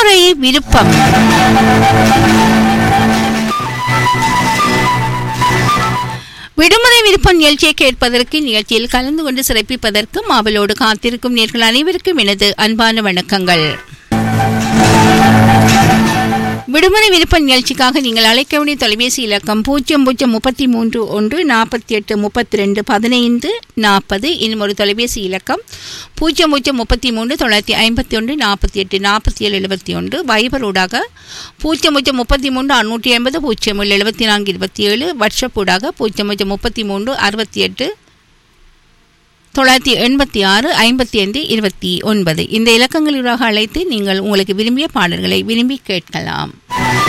விடுமுறை விருப்பம் விடுமுறை விருப்பம் நிகழ்ச்சியை கேட்பதற்கு நிகழ்ச்சியில் கலந்து கொண்டு சிறப்பிப்பதற்கு மாவலோடு காத்திருக்கும் நேர்கள் அனைவருக்கும் எனது அன்பான வணக்கங்கள் விடுமுறை விருப்ப நிகழ்ச்சிக்காக நீங்கள் அழைக்க வேண்டிய தொலைபேசி இலக்கம் பூஜ்ஜியம் பூஜ்ஜியம் முப்பத்தி மூன்று ஒன்று நாற்பத்தி எட்டு முப்பத்தி ரெண்டு பதினைந்து நாற்பது இன்னும் ஒரு தொலைபேசி இலக்கம் பூஜ்ஜியம் பூஜ்ஜியம் முப்பத்தி மூன்று தொள்ளாயிரத்தி ஐம்பத்தி ஒன்று நாற்பத்தி எட்டு நாற்பத்தி ஏழு எழுபத்தி ஒன்று வைபரூடாக பூஜ்ஜியம் பூஜ்ஜியம் முப்பத்தி மூன்று அறுநூற்றி ஐம்பது பூஜ்ஜியம் ஏழு எழுபத்தி நான்கு இருபத்தி ஏழு வாட்ஸ்அப் ஊடாக பூஜ்ஜியம் பூஜ்ஜியம் முப்பத்தி மூன்று அறுபத்தி எட்டு தொள்ளாயிரத்தி எண்பத்தி ஆறு ஐம்பத்தி ஐந்து இருபத்தி ஒன்பது இந்த இலக்கங்களிலாக அழைத்து நீங்கள் உங்களுக்கு விரும்பிய பாடல்களை விரும்பி கேட்கலாம்